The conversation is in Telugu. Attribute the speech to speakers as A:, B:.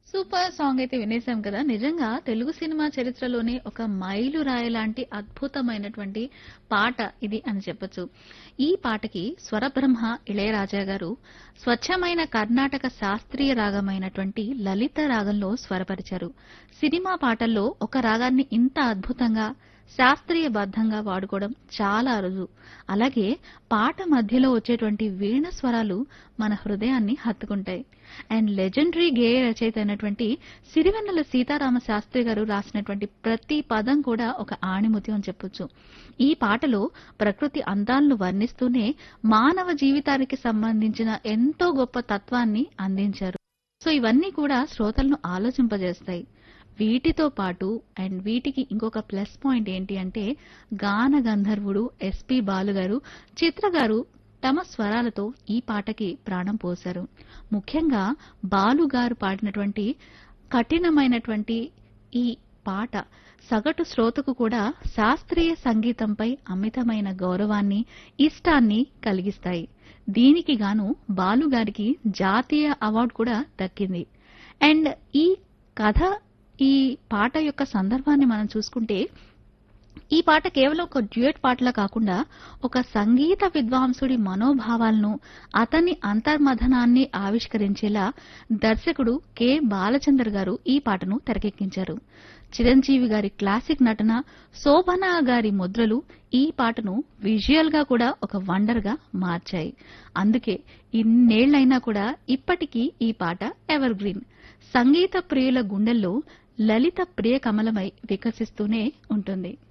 A: సూపర్ సాంగ్ అయితే వినేసాం కదా నిజంగా తెలుగు సినిమా చరిత్రలోనే ఒక మైలురాయి లాంటి అద్భుతమైనటువంటి పాట ఇది అని చెప్పొచ్చు ఈ పాటకి స్వరబ్రహ్మ ఇళయరాజా గారు స్వచ్ఛమైన కర్ణాటక శాస్త్రీయ రాగమైనటువంటి లలిత రాగంలో స్వరపరిచారు సినిమా పాటల్లో ఒక రాగాన్ని ఇంత అద్భుతంగా శాస్త్రీయబద్ధంగా వాడుకోవడం చాలా అరుదు అలాగే పాట మధ్యలో వచ్చేటువంటి వీణ స్వరాలు మన హృదయాన్ని హత్తుకుంటాయి అండ్ లెజెండరీ గేయ రచయిత అయినటువంటి సిరివెన్నెల సీతారామ శాస్త్రి గారు రాసినటువంటి ప్రతి పదం కూడా ఒక ఆణిముత్యం అని చెప్పొచ్చు ఈ పాటలో ప్రకృతి అందాలను వర్ణిస్తూనే మానవ జీవితానికి సంబంధించిన ఎంతో గొప్ప తత్వాన్ని అందించారు సో ఇవన్నీ కూడా శ్రోతలను ఆలోచింపజేస్తాయి వీటితో పాటు అండ్ వీటికి ఇంకొక ప్లస్ పాయింట్ ఏంటి అంటే గాన గంధర్వుడు ఎస్పి బాలు గారు చిత్ర గారు తమ స్వరాలతో ఈ పాటకి ప్రాణం పోశారు ముఖ్యంగా బాలు గారు పాడినటువంటి కఠినమైనటువంటి ఈ పాట సగటు శ్రోతకు కూడా శాస్త్రీయ సంగీతంపై అమితమైన గౌరవాన్ని ఇష్టాన్ని కలిగిస్తాయి దీనికి గాను బాలు గారికి జాతీయ అవార్డు కూడా దక్కింది అండ్ ఈ కథ ఈ పాట యొక్క సందర్భాన్ని మనం చూసుకుంటే ఈ పాట కేవలం ఒక డ్యూయట్ పాటలా కాకుండా ఒక సంగీత విద్వాంసుడి మనోభావాలను అతని అంతర్మథనాన్ని ఆవిష్కరించేలా దర్శకుడు కె బాలచందర్ గారు ఈ పాటను తెరకెక్కించారు చిరంజీవి గారి క్లాసిక్ నటన శోభన గారి ముద్రలు ఈ పాటను విజువల్ గా కూడా ఒక వండర్ గా మార్చాయి అందుకే ఇన్నేళ్లైనా కూడా ఇప్పటికీ ఈ పాట ఎవర్ గ్రీన్ సంగీత ప్రియుల గుండెల్లో లలిత ప్రియ కమలమై వికసిస్తూనే ఉంటుంది